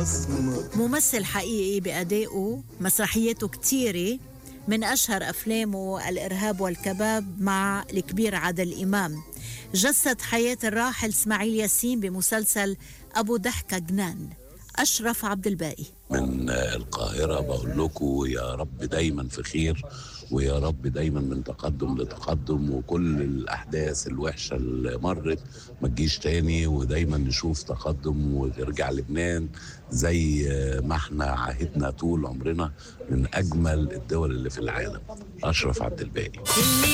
الأسمر ممثل حقيقي بأدائه مسرحياته كتيرة من أشهر أفلامه الإرهاب والكباب مع الكبير عادل إمام جسد حياة الراحل اسماعيل ياسين بمسلسل أبو ضحكة جنان أشرف عبد الباقي من القاهرة بقول لكم يا رب دايما في خير ويا رب دايما من تقدم لتقدم وكل الأحداث الوحشة اللي مرت ما تجيش تاني ودايما نشوف تقدم وترجع لبنان زي ما احنا عهدنا طول عمرنا من أجمل الدول اللي في العالم أشرف عبد الباقي